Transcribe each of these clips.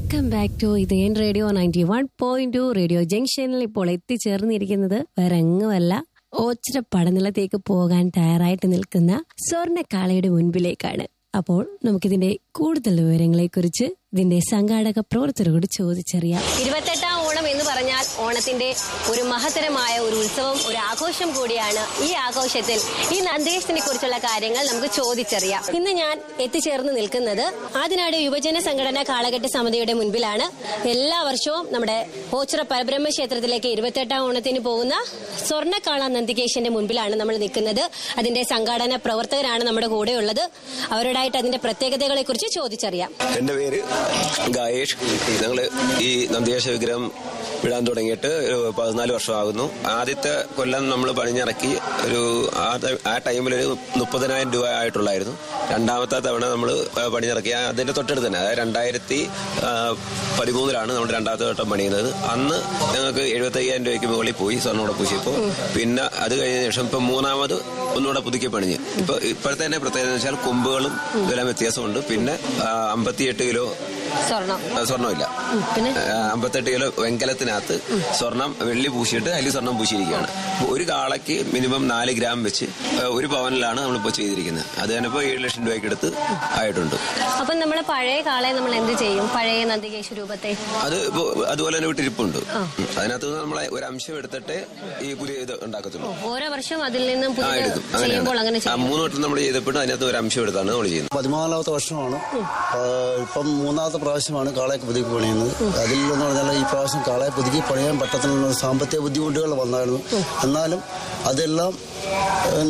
Welcome back to ഇതേൻ radio ninety one point two radio ജംഗ്ഷനിൽ ഇപ്പോൾ എത്തിച്ചേർന്നിരിക്കുന്നത് വേറെ എങ്ങുമല്ല ഓച്ചിറ പടനിലത്തേക്ക് പോകാൻ തയ്യാറായിട്ട് നിൽക്കുന്ന സ്വർണ്ണക്കാളയുടെ മുൻപിലേക്കാണ് അപ്പോൾ നമുക്കിതിന്റെ കൂടുതൽ വിവരങ്ങളെ കുറിച്ച് ഇതിന്റെ സംഘാടക പ്രവർത്തകരോട് ചോദിച്ചറിയാം ഇരുപത്തെട്ടാം ഓണം എന്ന് പറഞ്ഞാൽ ഓണത്തിന്റെ ഒരു മഹത്തരമായ ഒരു ഉത്സവം ഒരു ആഘോഷം കൂടിയാണ് ഈ ആഘോഷത്തിൽ ഈ നന്ദേശത്തിനെ കുറിച്ചുള്ള കാര്യങ്ങൾ നമുക്ക് ചോദിച്ചറിയാം ഇന്ന് ഞാൻ എത്തിച്ചേർന്ന് നിൽക്കുന്നത് ആദിനാട് യുവജന സംഘടനാ കാളകെട്ട് സമിതിയുടെ മുൻപിലാണ് എല്ലാ വർഷവും നമ്മുടെ ഓച്ചിറ പരബ്രഹ്മ ക്ഷേത്രത്തിലേക്ക് ഇരുപത്തെട്ടാം ഓണത്തിന് പോകുന്ന സ്വർണ്ണക്കാള നന്ദികേശന്റെ മുൻപിലാണ് നമ്മൾ നിൽക്കുന്നത് അതിന്റെ സംഘാടന പ്രവർത്തകരാണ് നമ്മുടെ കൂടെയുള്ളത് അവരോടായിട്ട് അതിന്റെ പ്രത്യേകതകളെ കുറിച്ച് ചോദിച്ചറിയാം എന്റെ പേര് ഗായേഷ് ഞങ്ങൾ ഈ നന്ദിയേശ വിഗ്രഹം വിടാൻ തുടങ്ങിയിട്ട് ഒരു പതിനാല് വർഷമാകുന്നു ആദ്യത്തെ കൊല്ലം നമ്മൾ പണിഞ്ഞിറക്കി ഒരു ആ ടൈ- ആ ടൈമിൽ ഒരു മുപ്പതിനായിരം രൂപ ആയിട്ടുള്ളായിരുന്നു രണ്ടാമത്തെ തവണ നമ്മൾ പണിഞ്ഞിറക്കി അതിന്റെ തൊട്ടടുത്ത് തന്നെ അതായത് രണ്ടായിരത്തി ആ, പതിമൂന്നിലാണ് നമ്മൾ രണ്ടാമത്തെ വട്ടം പണിയുന്നത് അന്ന് ഞങ്ങൾക്ക് എഴുപത്തയ്യായിരം രൂപയ്ക്ക് മുകളിൽ പോയി സ്വർണ്ണോടെ പൂശിയപ്പോൾ പിന്നെ അത് കഴിഞ്ഞ ശേഷം ഇപ്പൊ മൂന്നാമത് ഒന്നുകൂടെ പുതുക്കി പണിഞ്ഞ് ഇപ്പൊ ഇപ്പോഴത്തെ തന്നെ പ്രത്യേകത എന്ന് വെച്ചാൽ കൊമ്പുകളും ഇതെല്ലാം വ്യത്യാസമുണ്ട് പിന്നെ ആ, അമ്പത്തിയെട്ട് കിലോ സ്വർണം ആ, സ്വർണ്ണമില്ല ഉം, പിന്നെ ആ, അമ്പത്തെട്ട് കിലോ വെങ്കലത്തിനകത്ത് സ്വർണം വെള്ളി പൂശിയിട്ട് അതിൽ സ്വർണം പൂശിയിരിക്കുകയാണ് ഒരു കാളയ്ക്ക് മിനിമം നാല് ഗ്രാം വെച്ച് ആ, ഒരു പവനിലാണ് നമ്മളിപ്പോൾ ചെയ്തിരിക്കുന്നത് അത് തന്നെ ഇപ്പോൾ ഏഴ് ലക്ഷം രൂപയ്ക്ക് അടുത്ത് ആയിട്ടുണ്ട് അപ്പം നമ്മൾ പഴയ കാളെ നമ്മൾ എന്ത് ചെയ്യും പഴയ നന്ദികേശ രൂപത്തെ അത് ഇപ്പോ അതുപോലെ തന്നെ വിട്ടിരിപ്പുണ്ട് ഉം. അതിനകത്ത് നിന്ന് നമ്മളെ ഒരു അംശം എടുത്തിട്ട് ഈ പുതിയ ഇത് ഉണ്ടാക്കത്തുള്ളൂ ഓരോ വർഷവും അതിൽ നിന്നും ആ പുതിയത് എടുക്കും ചെയ്യുമ്പോൾ അങ്ങനെ അങ്ങനെയാണ് ആ ചെയ്യും മൂന്ന് വട്ടം നമ്മൾ ചെയ്തപ്പോഴും അതിനകത്ത് ഒരു അംശം എടുത്താണ് നമ്മൾ ചെയ്യുന്നത് പതിനാലാമത്തെ വർഷമാണ് ആ, ഇപ്പം മൂന്നാമത്തെ പ്രാവശ്യമാണ് കാളയെ പുതുക്കി പണിയുന്നത് അതിലെന്ന് പറഞ്ഞാൽ ഈ പ്രാവശ്യം കാളയെ പുതുക്കി പണിയാൻ പറ്റത്തില്ല സാമ്പത്തിക ബുദ്ധിമുട്ടുകൾ വന്നായിരുന്നു എന്നാലും അതെല്ലാം ഉം,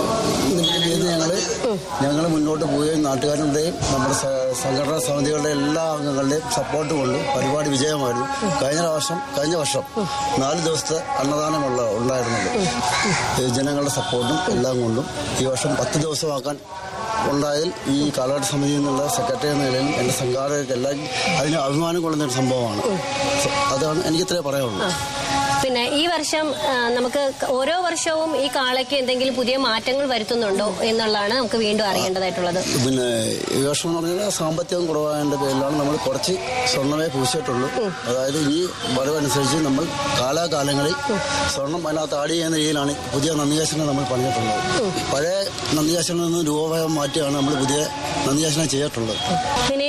ഇത് ഞങ്ങള് ഞങ്ങൾ മുന്നോട്ട് പോവുകയും നാട്ടുകാരുടെയും നമ്മുടെ സ- സംഘടനാ സമിതികളുടെ എല്ലാ അംഗങ്ങളുടെയും സപ്പോർട്ട് കൊണ്ട് പരിപാടി വിജയമായിരുന്നു കഴിഞ്ഞ പ്രാവശ്യം കഴിഞ്ഞ വർഷം നാല് ദിവസത്തെ അന്നദാനമുള്ള ഉണ്ടായിരുന്നത് ഈ ജനങ്ങളുടെ സപ്പോർട്ടും എല്ലാം കൊണ്ടും ഈ വർഷം പത്ത് ദിവസമാക്കാൻ ഉണ്ടായതിൽ ഈ കാലഘട്ട സമിതിയിൽ നിന്നുള്ള സെക്രട്ടറി എന്ന നിലയിലും എൻ്റെ സംഘാടകർക്കെല്ലാം അതിന് അഭിമാനം കൊള്ളുന്ന ഒരു സംഭവമാണ് അതാണ് എനിക്ക് ഇത്രേ പറയാനുള്ളൂ പിന്നെ ഈ വർഷം ആ, നമുക്ക് ക- ഓരോ വർഷവും ഈ കാളയ്ക്ക് എന്തെങ്കിലും പുതിയ മാറ്റങ്ങൾ വരുത്തുന്നുണ്ടോ എന്നുള്ളതാണ് നമുക്ക് വീണ്ടും അറിയേണ്ടതായിട്ടുള്ളത് പിന്നെ ഈ വർഷം എന്ന് പറഞ്ഞാൽ സാമ്പത്തികം കുറവായതിന്റെ പേരിലാണ് നമ്മൾ കുറച്ച് സ്വർണ്ണമേ പൂശിയിട്ടുള്ളൂ അതായത് ഈ വരവനുസരിച്ച് നമ്മൾ കാലാകാലങ്ങളിൽ സ്വർണം അതിനകത്ത് ആഡ് ചെയ്യുന്ന രീതിയിലാണ് പുതിയ നന്ദികാശനെ നമ്മൾ പണിതിട്ടുള്ളത് പഴയ നന്ദികാശനിൽ നിന്ന് രൂപഭയം മാറ്റിയാണ് നമ്മൾ പുതിയ നന്ദികാശനെ ചെയ്തിട്ടുള്ളത് പിന്നെ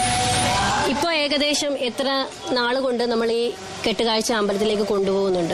ഇപ്പൊ ഏകദേശം എത്ര നാൾ കൊണ്ട് നമ്മൾ ഈ കെട്ടുകാഴ്ച അമ്പലത്തിലേക്ക് കൊണ്ടുപോകുന്നുണ്ട്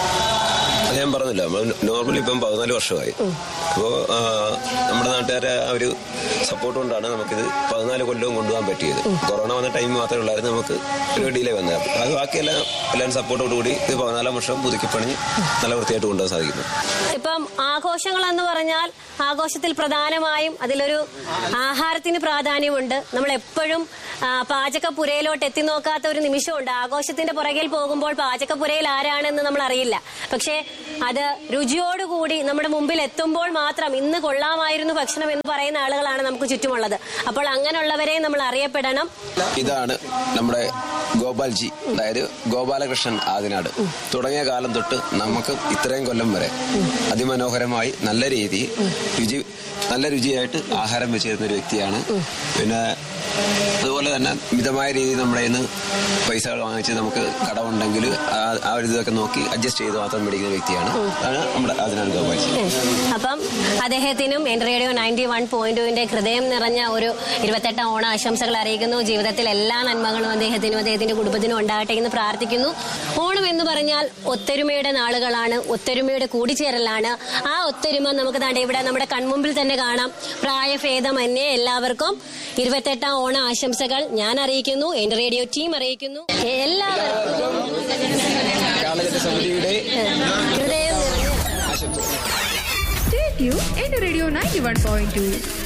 അത് ഞാൻ പറഞ്ഞില്ല നമ്മൾ നോർമലി ഇപ്പം പതിനാല് വർഷമായി അപ്പോൾ നമ്മുടെ നാട്ടുകാരെ ആ ഒരു സപ്പോർട്ട് കൊണ്ടാണ് നമുക്കിത് പതിനാല് കൊല്ലവും കൊണ്ടുപോകാൻ പറ്റിയത് കൊറോണ വന്ന ടൈം മാത്രമേ ഉള്ളായിരുന്നു നമുക്ക് ഒരു ഡിലേ വന്നത് അത് ബാക്കിയെല്ലാം എല്ലാവരും സപ്പോർട്ടോട് കൂടി ഇത് പതിനാലാം വർഷം പുതുക്കി പണിഞ്ഞ് നല്ല വൃത്തിയായിട്ട് കൊണ്ടുപോകാൻ സാധിക്കുന്നു ഇപ്പം ആഘോഷങ്ങൾ എന്ന് പറഞ്ഞാൽ ആഘോഷത്തിൽ പ്രധാനമായും അതിലൊരു ആഹാരത്തിന് പ്രാധാന്യമുണ്ട് നമ്മൾ എപ്പോഴും ആ, പാചകപ്പുരയിലോട്ട് എത്തി നോക്കാത്ത ഒരു നിമിഷമുണ്ട് ആഘോഷത്തിന്റെ പുറകിൽ പോകുമ്പോൾ പാചകപ്പുരയിൽ ആരാണെന്ന് നമ്മൾ അറിയില്ല പക്ഷേ അത് രുചിയോടുകൂടി നമ്മുടെ മുമ്പിൽ എത്തുമ്പോൾ മാത്രം ഇന്ന് കൊള്ളാമായിരുന്നു ഭക്ഷണം എന്ന് പറയുന്ന ആളുകളാണ് നമുക്ക് ചുറ്റുമുള്ളത് അപ്പോൾ അങ്ങനെയുള്ളവരെ നമ്മൾ അറിയപ്പെടണം ഇതാണ് നമ്മുടെ ഗോപാൽജി അതായത് ഗോപാലകൃഷ്ണൻ ആദിനാട് തുടങ്ങിയ കാലം തൊട്ട് നമുക്ക് ഇത്രയും കൊല്ലം വരെ അതിമനോഹരമായി നല്ല രീതിയിൽ രുചി നല്ല രുചിയായിട്ട് ആഹാരം വെച്ച് തരുന്ന ഒരു വ്യക്തിയാണ് പിന്നെ അതുപോലെ തന്നെ മിതമായ രീതിയിൽ നമ്മുടെ ഇന്ന് പൈസ വാങ്ങിച്ച് നമുക്ക് കടമുണ്ടെങ്കിൽ ആ ആ ഒരു ഇതൊക്കെ നോക്കി അഡ്ജസ്റ്റ് ചെയ്ത് മാത്രം മേടിക്കുന്ന വ്യക്തിയാണ് അതാണ് നമ്മുടെ ആദിനാട് ഗോപാൽജി അപ്പം അദ്ദേഹത്തിനും എൻ റേഡിയോ നയൻറ്റി വൺ പോയിന്റുവിന്റെ ഹൃദയം നിറഞ്ഞ ഒരു ഇരുപത്തെട്ടാം ഓണ ആശംസകൾ അറിയിക്കുന്നു ജീവിതത്തിൽ എല്ലാ നന്മകളും അദ്ദേഹത്തിനും അദ്ദേഹത്തിന്റെ കുടുംബത്തിനും ഉണ്ടാകട്ടെ എന്ന് പ്രാർത്ഥിക്കുന്നു ഓണം എന്ന് പറഞ്ഞാൽ ഒത്തൊരുമയുടെ നാളുകളാണ് ഒത്തൊരുമയുടെ കൂടിച്ചേരലാണ് ആ ഒത്തൊരുമ നമുക്ക് ദാണ്ടെ ഇവിടെ നമ്മുടെ കൺമുമ്പിൽ തന്നെ കാണാം പ്രായഭേദമന്യേ എല്ലാവർക്കും ഇരുപത്തെട്ടാം ഓണ ആശംസകൾ ഞാൻ അറിയിക്കുന്നു എൻ റേഡിയോ ടീം അറിയിക്കുന്നു എല്ലാവർക്കും കാലഘട്ട സമിതിയുടെ ഹൃദയം നിറഞ്ഞ ആശംസ Stay tuned into Radio 91.2.